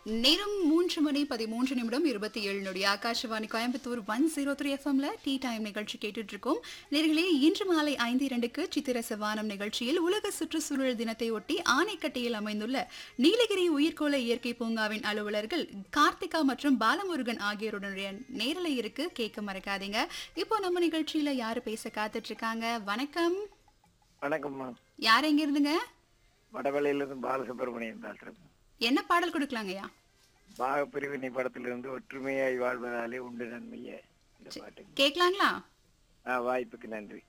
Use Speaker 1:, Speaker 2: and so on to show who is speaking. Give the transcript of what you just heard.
Speaker 1: நேரம் மூன்று மணி பதிமூன்று நிமிடம் இருபத்தி ஏழு நொடி Akashvani Coimbatore one zero three எஃப்எம்ல டீ டைம் நிகழ்ச்சி கேட்டுட்டு இருக்கோம் நேர்களே இன்று மாலை ஐந்து இரண்டுக்கு சித்திர செவ்வானம் நிகழ்ச்சியில் உலக சுற்றுச்சூழல் தினத்தை ஒட்டி ஆனைக்கட்டியில் அமைந்துள்ள நீலகிரி உயிர்கோள இயற்கை பூங்காவின் அலுவலர்கள் கார்த்திகா மற்றும் பாலமுருகன் ஆகியோருடைய நேரலை இருக்கு கேட்க மறக்காதீங்க இப்போ நம்ம நிகழ்ச்சியில யாரு பேச காத்துட்டு இருக்காங்க வணக்கம்
Speaker 2: வணக்கம்மா
Speaker 1: யார் எங்க இருந்துங்க
Speaker 2: வடவளையிலிருந்து பாலசுப்ரமணியன் பேசுறேன்
Speaker 1: என்ன பாடல் கொடுக்கலாங்கய்யா
Speaker 2: பாக பிரிவினை படத்திலிருந்து ஒற்றுமையாய் வாழ்வதாலே உண்டு நன்மையே இந்த பாட்டுக்கு
Speaker 1: கேட்கலாங்களா
Speaker 2: ஆ, வாய்ப்புக்கு நன்றி